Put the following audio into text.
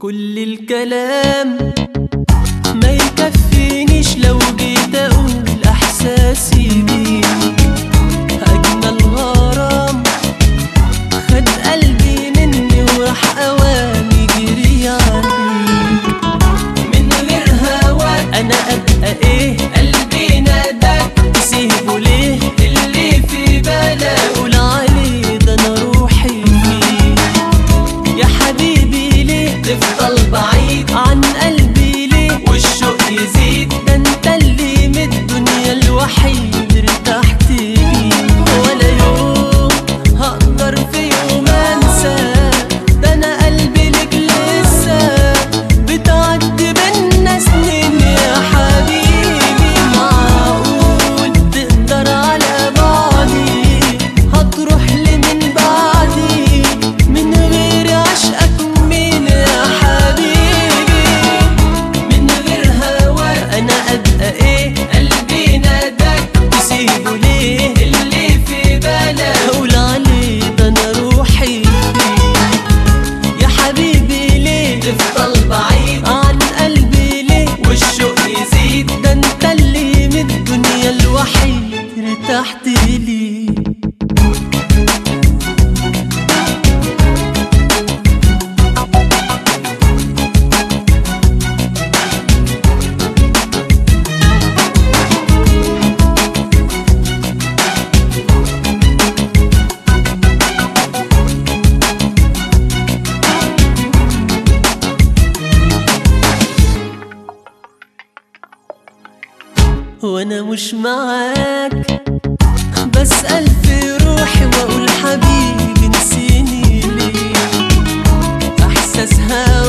كل الكلام ما يكفينيش لو جيت اقول احساسي بيك اجمل غرام خد قلبي مني وراح اوامي جري عليك من غير هواك انا ابقى ايه قلبي ناداك تسيبه ليه اللي في بالك اقول عليه ده انا روحي فيه يا حبيبي ليه تفضل بعيد عن قلبي ليه والشوق يزيد ده انت اللي من الدنيا الوحيد ارتحت ليه ولا يوم هقدر في يوم انساك ده انا قلبي لك لسه بتعدي بينا سنين يا حبيبي معقول تقدر على بعضي هتروح لي من بعدي من غير عشقك مين يا حبيبي من غير هواك انا ابقى ايه قلبي ناداك تسيبه ليه اللي في بالك اقول عليه ده انا روحي فيه يا حبيبي ليه تفضل بعيد عن قلبي ليه والشوق يزيد ده انت اللي من الدنيا الوحيد ارتحت ليه وانا مش معاك بسأل في روحي واقول حبيبي نسيني ليه احساس هوا